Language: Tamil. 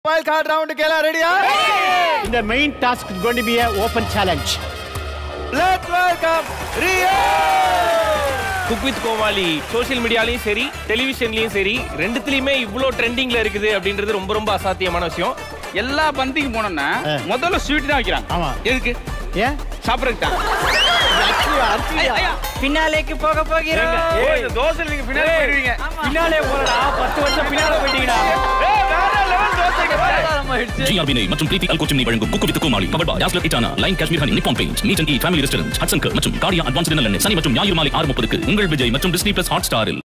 வைல்ட் கார்டு ரவுண்டுக்கு எல்லாம் ரெடியா இந்த main task is going to be a open challenge let's welcome Rio cook with Comali social மீடியாலையும் சரி டெலிவிஷன்லயும் சரி ரெண்டுத்துலயுமே இவ்ளோ ட்ரெண்டிங்ல இருக்குது அப்படின்றது ரொம்ப ரொம்ப அசாத்தியமான விஷயம் எல்லா பந்திக்கு போனோம்னா ஆ. முதல்ல ஸ்வீட் தான் வைக்கிறாங்க ஆமா. எதுக்கு ஏன் சாப்பிடறதுக்கு தான் பின்னாலேக்கு போக போகிறோம் ஏய், இந்த தோசை நீங்க பின்னாடி போயிடுவீங்க பின்னாலே போறடா பத்து வருஷம் பின்னால போயிட்டீங்கடா ஏய், வேற லெவல் தோசை இங்க பாரு. ஜிஆர்பி நெய் மற்றும் பிரீத்தி அல்கோ சிம்னி வழங்கும் cook with Comali power by யாஸ்லர் இட்டானா லைன் Kashmir honey nippon paint need and eat family restaurant ஹட்சன்கர் மற்றும் காடியா அட்வான்ஸ் டின்னர் சென்னை மற்றும் ஞாயிறு மாலை ஆறு முப்பதுக்கு உங்கள் விஜய் மற்றும் டிஸ்னி பிளஸ் ஹாட் ஸ்டாரில்